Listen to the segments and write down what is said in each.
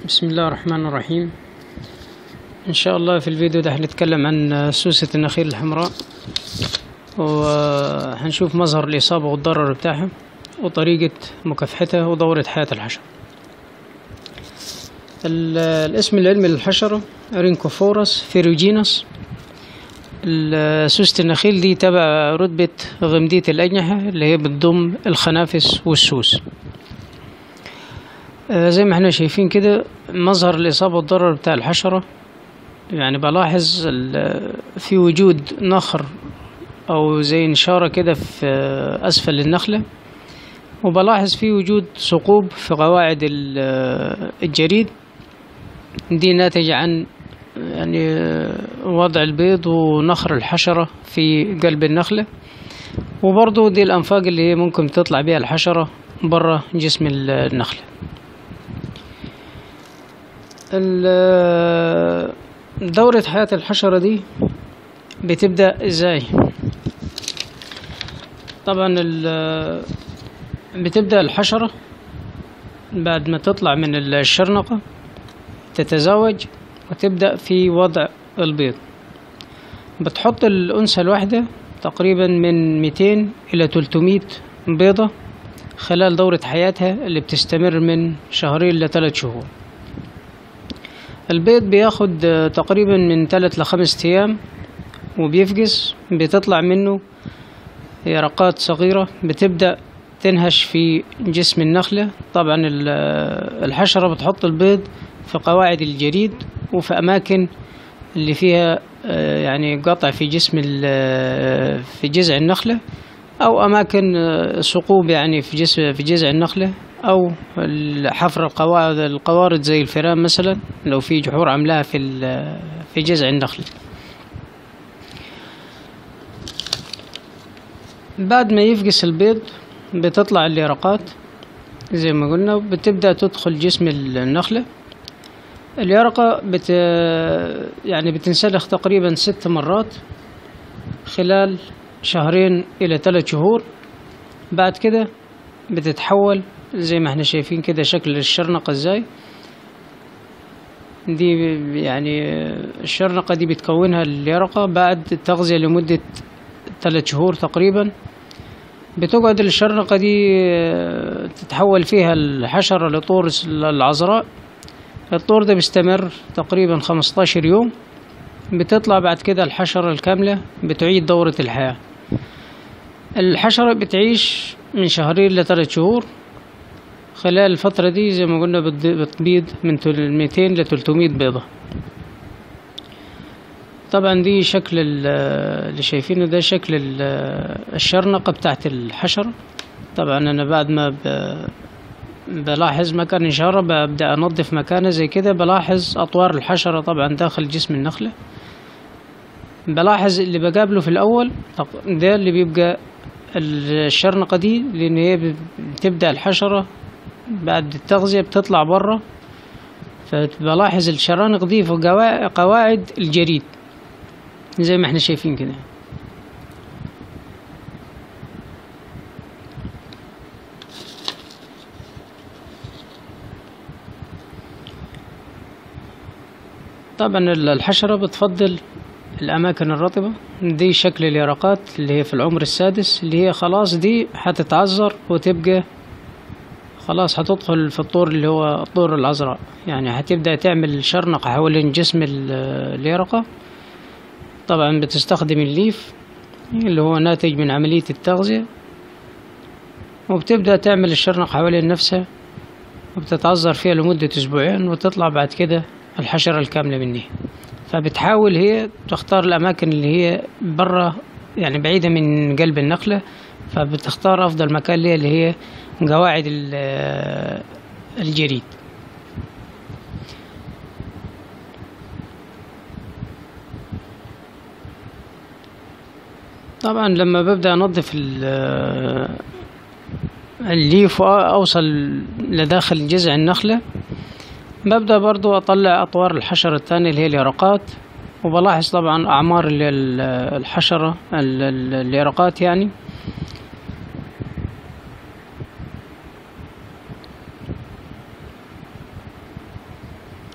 بسم الله الرحمن الرحيم إن شاء الله في الفيديو ده هنتكلم عن سوسة النخيل الحمراء وهنشوف مظهر الإصابة والضرر بتاعها وطريقة مكافحتها ودورة حياة الحشرة ال- الاسم العلمي للحشرة رينكوفورس فيروجينس ال- سوسة النخيل دي تبع رتبة غمدية الأجنحة اللي هي بتضم الخنافس والسوس آه، زي ما احنا شايفين كده مظهر الإصابة والضرر بتاع الحشرة يعني بلاحظ ال- في وجود نخر أو زي نشارة كده في آه، أسفل النخلة وبلاحظ في وجود ثقوب في قواعد ال- آه، الجريد دي ناتجة عن يعني آه، وضع البيض ونخر الحشرة في قلب النخلة وبرضو دي الأنفاق اللي هي ممكن تطلع بيها الحشرة برا جسم ال- النخلة ال- دورة حياة الحشرة دي بتبدأ ازاي طبعا ال- بتبدأ الحشرة بعد ما تطلع من الشرنقة تتزاوج وتبدأ في وضع البيض بتحط الأنثى الواحدة تقريبا من 200 إلى 300 بيضة خلال دورة حياتها اللي بتستمر من شهرين لثلاث شهور البيض بياخد آه، تقريبا من ثلاث لخمس أيام وبيفقس بتطلع منه يرقات صغيرة بتبدأ تنهش في جسم النخلة طبعا ال- آه، الحشرة بتحط البيض في قواعد الجريد وفي أماكن اللي فيها آه، يعني قطع في جسم ال- آه، في جذع النخلة أو أماكن آه، ثقوب يعني في جسم في جذع النخلة أو ال- حفر القواعد القوارض زي الفئران مثلا لو في جحور عاملاها في ال- في جذع النخلة بعد ما يفقس البيض بتطلع اليرقات زي ما قلنا بتبدأ تدخل جسم النخلة اليرقة بت يعني بتنسلخ تقريبا ست مرات خلال شهرين إلى ثلاث شهور بعد كده بتتحول زي ما احنا شايفين كده شكل الشرنقة ازاي دي ب- يعني الشرنقة دي بتكونها اليرقة بعد التغذية لمدة ثلاث شهور تقريبا بتقعد الشرنقة دي آه، تتحول فيها الحشرة لطور العذراء الطور ده بيستمر تقريبا 15 يوم بتطلع بعد كده الحشرة الكاملة بتعيد دورة الحياة الحشرة بتعيش من شهرين لثلاث شهور خلال الفترة دي زي ما قلنا بتض- بتبيض من تل- 200 ل 300 بيضة طبعا دي شكل ال- اللي شايفينه ده شكل ال- الشرنقة بتاعت الحشرة طبعا أنا بعد ما ب- بلاحظ مكان إشارة ببدأ أنظف مكانه زي كده بلاحظ أطوار الحشرة طبعا داخل جسم النخلة بلاحظ اللي بقابله في الأول طق- ده اللي بيبقى الشرنقة دي لأن هي بتبدأ الحشرة بعد التغذية بتطلع برا فبلاحظ الشرانق دي في قوا- قواعد الجريد زي ما احنا شايفين كده طبعا ال- الحشرة بتفضل الأماكن الرطبة دي شكل اليرقات اللي هي في العمر السادس اللي هي خلاص دي هتتعذر وتبقى خلاص هتدخل في الطور اللي هو الطور العذراء يعني هتبدأ تعمل شرنقة حوالين جسم ال- اليرقة طبعا بتستخدم الليف اللي هو ناتج من عملية التغذية وبتبدأ تعمل الشرنقة حوالين نفسها وبتتعذر فيها لمدة أسبوعين وتطلع بعد كده الحشرة الكاملة منها فبتحاول هي تختار الأماكن اللي هي برا يعني بعيدة من قلب النخلة فبتختار أفضل مكان ليها اللي هي قواعد ال- الجريد طبعا لما ببدأ أنظف ال- الليف وأوصل لداخل جذع النخلة ببدأ برضو أطلع أطوار الحشرة الثانية اللي هي اليرقات وبلاحظ طبعا أعمار ال- ال- الحشرة ال- ال- اليرقات يعني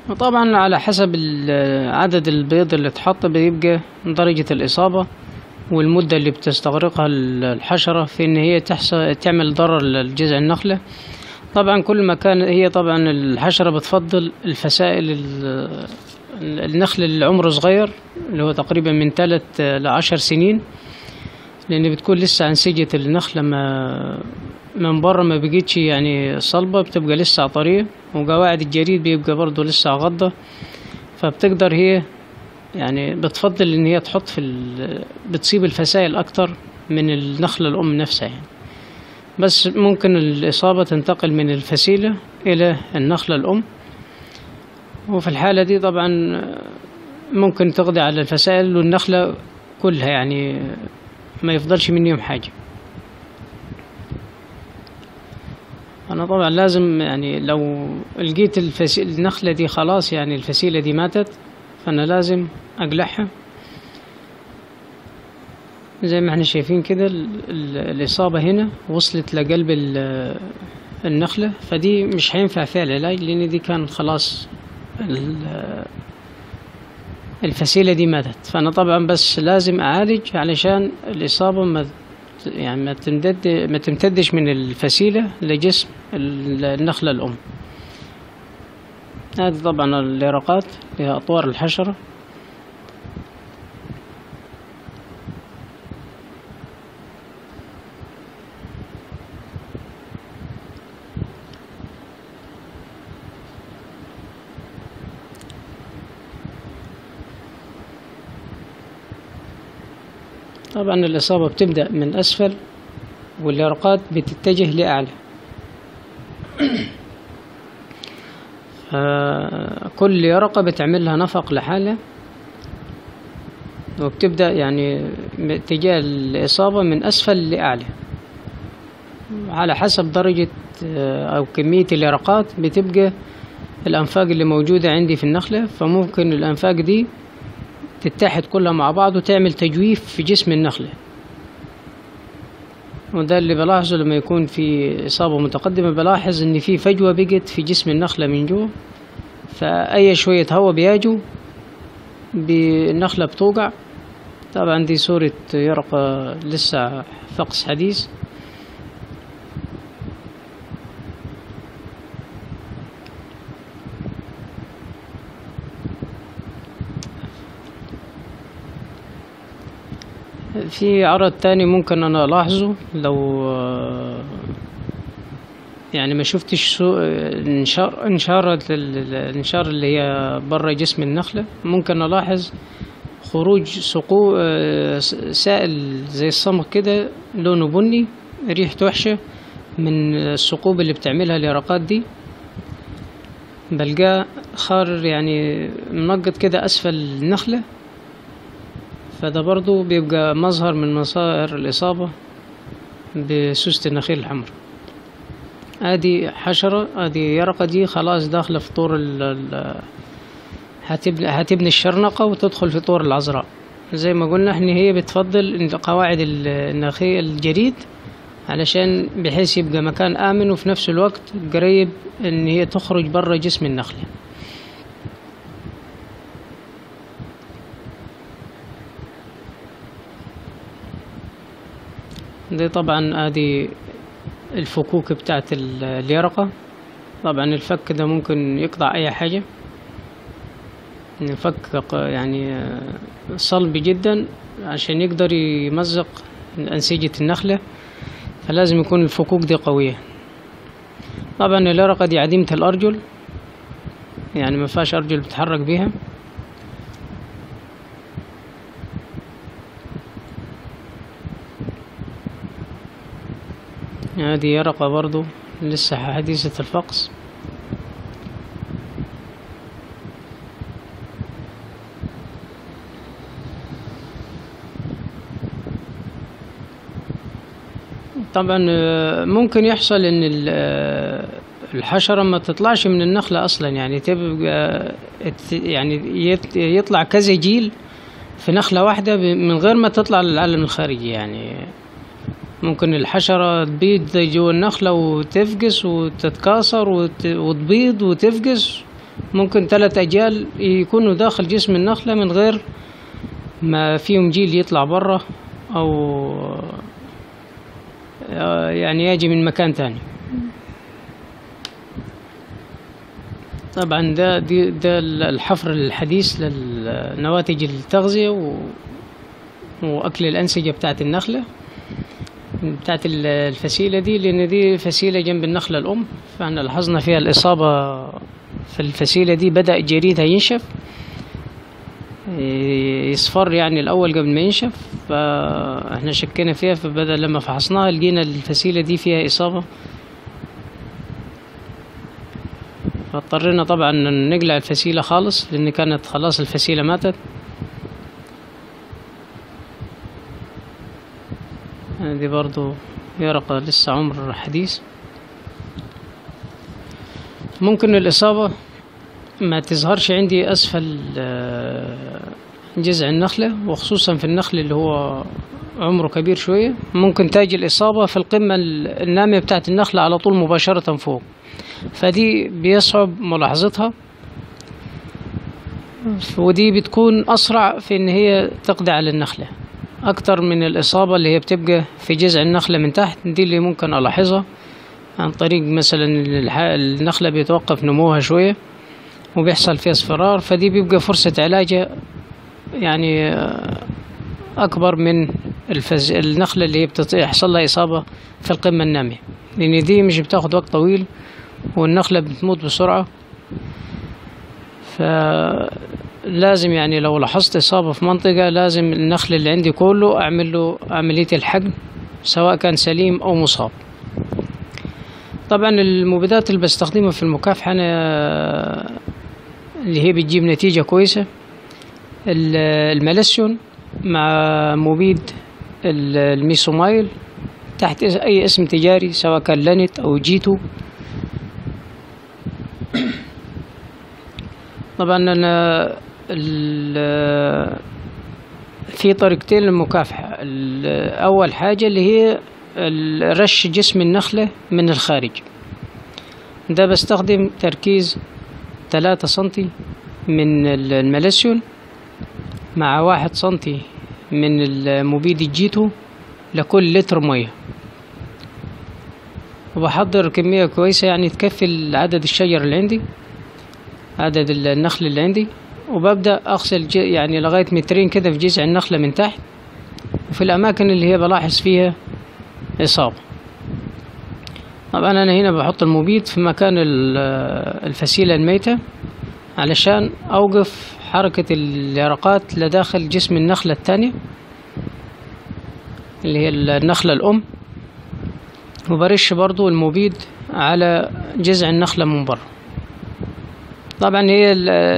وطبعا على حسب ال- عدد البيض اللي اتحط بيبقى درجة الإصابة والمدة اللي بتستغرقها ال- الحشرة في إن هي تحصل تعمل ضرر لجذع النخلة طبعا كل ما كان هي طبعا الحشرة بتفضل الفسائل ال- النخل اللي عمره صغير اللي هو تقريبا من ثلاث لعشر سنين لأن بتكون لسه أنسجة النخلة ما من بره ما بقيتش يعني صلبة بتبقى لسه طرية وقواعد الجريد بيبقى برضه لسه غضة فبتقدر هي يعني بتفضل ان هي تحط في ال... بتصيب الفسائل اكتر من النخلة الام نفسها يعني بس ممكن الاصابة تنتقل من الفسيلة الى النخلة الام وفي الحالة دي طبعا ممكن تقضي على الفسائل والنخلة كلها يعني ما يفضلش منهم حاجة أنا طبعا لازم يعني لو لقيت الفسي... النخلة دي خلاص يعني الفسيلة دي ماتت فأنا لازم أقلعها زي ما احنا شايفين كده ال... ال... الإصابة هنا وصلت لقلب ال... النخلة فدي مش هينفع فيها العلاج لأن دي كان خلاص ال... الفسيلة دي ماتت فأنا طبعا بس لازم أعالج علشان الإصابة ما يعني ما تمتد ما تمتدش من الفسيلة لجسم ال- النخلة الأم هذه طبعا اليرقات هي أطوار الحشرة طبعا الإصابة بتبدأ من أسفل واليرقات بتتجه لأعلى آه، كل يرقة بتعمل لها نفق لحالها وبتبدأ يعني باتجاه الإصابة من أسفل لأعلى على حسب درجة آه، أو كمية اليرقات بتبقى الأنفاق اللي موجودة عندي في النخلة فممكن الأنفاق دي تتحد كلها مع بعض وتعمل تجويف في جسم النخلة وده اللي بلاحظه لما يكون في إصابة متقدمة بلاحظ إن في فجوة بقت في جسم النخلة من جوا فأي شوية هوا بيجوا بالنخلة بتوقع طبعا دي صورة يرقة لسه فقس حديث في عرض تاني ممكن انا الاحظه لو آه، يعني ما شفتش سو- انشار انشار ال- ال- الانشار اللي هي بره جسم النخلة ممكن الاحظ خروج سقو آه، س- سائل زي السمك كده لونه بني ريحته وحشة من الثقوب اللي بتعملها اليرقات دي بلقاه خار يعني منقط كده اسفل النخله فده برضو بيبقى مظهر من مظاهر الإصابة بسوسة النخيل الحمراء ادي حشرة ادي يرقة دي خلاص داخلة في طور ال ال- هتبني, هتبني الشرنقة وتدخل في طور العذراء زي ما قلنا احنا هي بتفضل إن قواعد ال- النخيل الجريد علشان بحيث يبقى مكان آمن وفي نفس الوقت قريب إن هي تخرج برا جسم النخلة دي طبعا ادي الفكوك بتاعت ال- اليرقة طبعا الفك ده ممكن يقطع اي حاجة الفك ق- يعني آه، صلب جدا عشان يقدر يمزق أنسجة النخلة فلازم يكون الفكوك دي قوية طبعا اليرقة دي عديمة الأرجل يعني ما فيهاش أرجل بتتحرك بيها هذه يرقة برضو لسه حديثة الفقس طبعا آه، ممكن يحصل ان ال- آه، الحشرة ما تطلعش من النخلة اصلا يعني تبقى ات- يعني يت- يطلع كذا جيل في نخلة واحدة ب- من غير ما تطلع للعالم الخارجي يعني ممكن الحشرة تبيض جوا النخلة وتفقس وتتكاثر وت- وتبيض وتفقس ممكن ثلاث أجيال يكونوا داخل جسم النخلة من غير ما فيهم جيل يطلع برا أو آه، يعني يجي من مكان تاني طبعا ده دي ده الحفر الحديث لنواتج التغذية و وأكل الأنسجة بتاعت النخلة بتاعت الفسيلة دي لأن دي فسيلة جنب النخلة الأم فاحنا لاحظنا فيها الإصابة في الفسيلة دي بدأ جريدها ينشف يصفر يعني الأول قبل ما ينشف فاحنا شكينا فيها فبدأ لما فحصناها لقينا الفسيلة دي فيها إصابة فاضطرينا طبعا نقلع الفسيلة خالص لأن كانت خلاص الفسيلة ماتت هذه برضو يرقة لسه عمر حديث ممكن الإصابة ما تظهرش عندي أسفل آه، جذع النخلة وخصوصا في النخل اللي هو عمره كبير شوية ممكن تاجي الإصابة في القمة النامية بتاعت النخلة على طول مباشرة فوق فدي بيصعب ملاحظتها ودي بتكون أسرع في إن هي تقضي على النخلة أكتر من الإصابة اللي هي بتبقى في جذع النخلة من تحت دي اللي ممكن ألاحظها عن طريق مثلا النخلة بيتوقف نموها شوية وبيحصل فيها اصفرار فدي بيبقى فرصة علاجها يعني أكبر من الفز... النخلة اللي هي بيحصل لها إصابة في القمة النامية لأن دي مش بتاخد وقت طويل والنخلة بتموت بسرعة فلازم يعني لو لاحظت إصابة في منطقة لازم النخل اللي عندي كله أعمل له عملية الحقن سواء كان سليم أو مصاب طبعا المبيدات اللي بستخدمها في المكافحة أنا اللي هي بتجيب نتيجة كويسة الملسيون مع مبيد الميسومايل تحت أي اسم تجاري سواء كان لانت أو جيتو طبعا أنا في طريقتين للمكافحة أول حاجة اللي هي رش جسم النخلة من الخارج ده بستخدم تركيز ثلاثة سنتي من الملسيون مع واحد سنتي من المبيد الجيتو لكل لتر مية وبحضر كمية كويسة يعني تكفي عدد الشجر اللي عندي عدد النخل اللي عندي وببدأ أغسل يعني لغاية مترين كده في جذع النخلة من تحت وفي الأماكن اللي هي بلاحظ فيها إصابة طبعا أنا هنا بحط المبيد في مكان الفسيلة الميتة علشان أوقف حركة اليرقات لداخل جسم النخلة التانية اللي هي النخلة الأم وبرش برضو المبيد على جذع النخلة من بره طبعا هي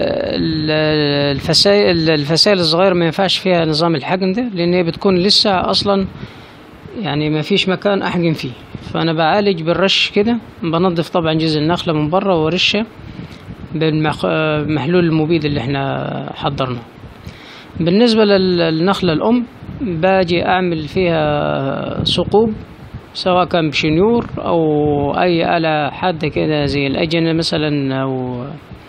الفسائل الفسائل الصغيرة ما ينفعش فيها نظام الحقن ده لأن هي بتكون لسه أصلا يعني ما فيش مكان أحقن فيه فأنا بعالج بالرش كده بنظف طبعا جزء النخلة من بره وأرشه بالمحلول المبيد اللي احنا حضرناه بالنسبة للنخلة الأم باجي أعمل فيها ثقوب سواء كان بشنيور أو أي آلة حادة كده زي الأجنة مثلا أو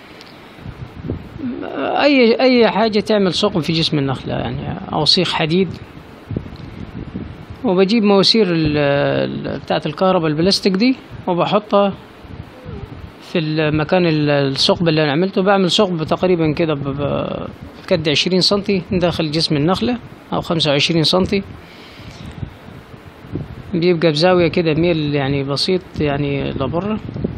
أي أي حاجة تعمل ثقب في جسم النخلة يعني أو صيغ حديد وبجيب مواسير بتاعت الكهرباء البلاستيك دي وبحطها في المكان الثقب اللي انا عملته بعمل ثقب تقريبا كده بكد عشرين سنتي داخل جسم النخلة او خمسة وعشرين سنتي بيبقى بزاوية كده ميل يعني بسيط يعني لبره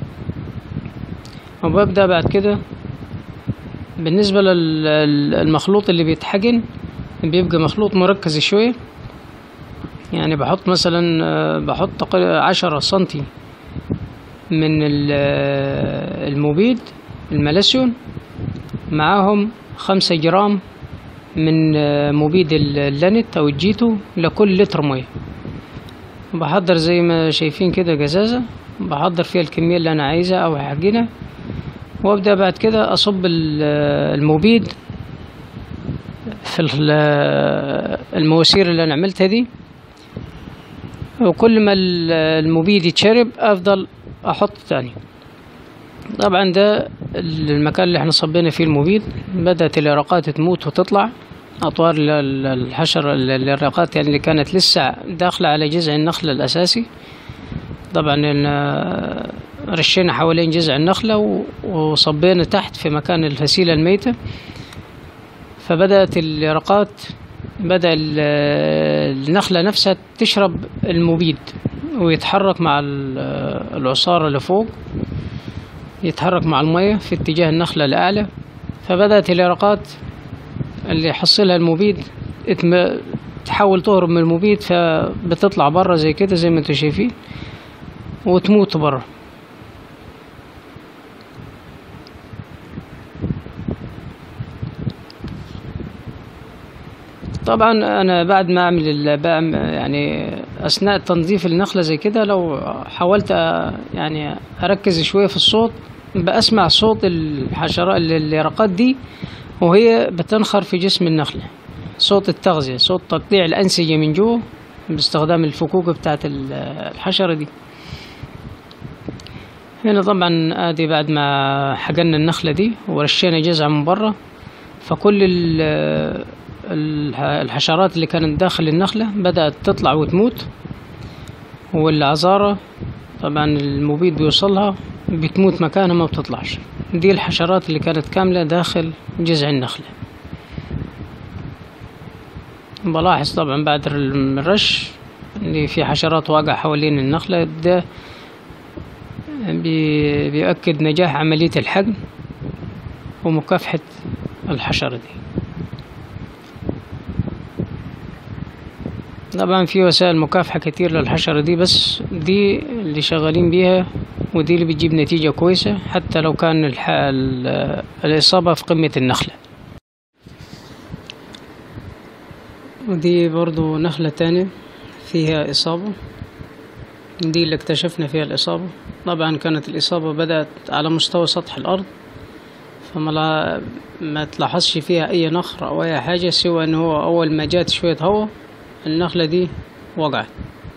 وببدأ بعد كده بالنسبة للمخلوط اللي بيتحقن بيبقى مخلوط مركز شوية يعني بحط مثلا آه، بحط تقريبا عشرة سنتي من آه، المبيد الملسيون معاهم خمسة جرام من آه، مبيد اللانت أو الجيتو لكل لتر مية بحضر زي ما شايفين كده جزازة بحضر فيها الكمية اللي أنا عايزها أو حقنها وأبدأ بعد كده أصب المبيد في المواسير اللي أنا عملتها دي وكل ما المبيد يتشرب افضل احط تاني طبعا ده المكان اللي احنا صبينا فيه المبيد بدأت اليرقات تموت وتطلع أطوار ال- ال- الحشرة ال- اليرقات يعني اللي كانت لسه داخلة على جذع النخلة الأساسي طبعا إن- رشينا حوالين جذع النخلة و- وصبينا تحت في مكان الفسيلة الميتة فبدأت اليرقات بدأ ال- النخلة نفسها تشرب المبيد ويتحرك مع ال- العصارة لفوق يتحرك مع المية في اتجاه النخلة الأعلى فبدأت اليرقات اللي يحصلها المبيد اتم- تحاول تهرب من المبيد فبتطلع بره زي كده زي ما انتوا شايفين وتموت بره طبعا انا بعد ما اعمل ال- بعم- يعني اثناء تنظيف النخله زي كده لو حاولت أ- يعني اركز شويه في الصوت بسمع صوت الحشرات ال- اليرقات دي وهي بتنخر في جسم النخله صوت التغذيه صوت تقطيع الانسجه من جوه باستخدام الفكوك بتاعت ال- الحشره دي هنا طبعا ادي بعد ما حقنا النخله دي ورشينا جذع من بره فكل ال- الح- الحشرات اللي كانت داخل النخلة بدأت تطلع وتموت والعذارة طبعا المبيد بيوصلها بتموت مكانها ما بتطلعش دي الحشرات اللي كانت كاملة داخل جذع النخلة بلاحظ طبعا بعد الرش ان في حشرات واقعة حوالين النخلة ده بي- بيؤكد نجاح عملية الحقن ومكافحة الحشرة دي طبعا في وسائل مكافحة كتير للحشرة دي بس دي اللي شغالين بيها ودي اللي بتجيب نتيجة كويسة حتى لو كان الح... ال- الإصابة في قمة النخلة ودي برضو نخلة تانية فيها إصابة دي اللي اكتشفنا فيها الإصابة طبعا كانت الإصابة بدأت على مستوى سطح الأرض فما لا ما تلاحظش فيها أي نخر أو أي حاجة سوى إن هو أول ما جات شوية هوا النخلة دي وقعت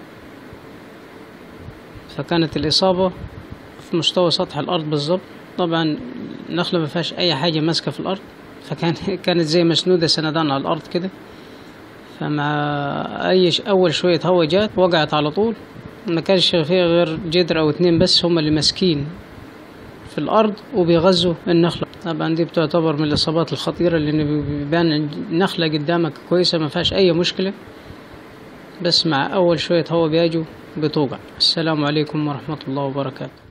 فكانت الإصابة في مستوى سطح الأرض بالظبط طبعا النخلة ما فيهاش أي حاجة ماسكة في الأرض فكان كانت زي مسنودة سندان على الأرض كده فمع أي ش- أول شوية هوا جات وقعت على طول ما كانش فيها غير جدر أو اتنين بس هما اللي ماسكين في الأرض وبيغذوا النخلة طبعا دي بتعتبر من الإصابات الخطيرة لأن بيبان النخلة قدامك كويسة ما فيهاش أي مشكلة بس مع أول شوية هوا بيجوا بتوقع السلام عليكم ورحمة الله وبركاته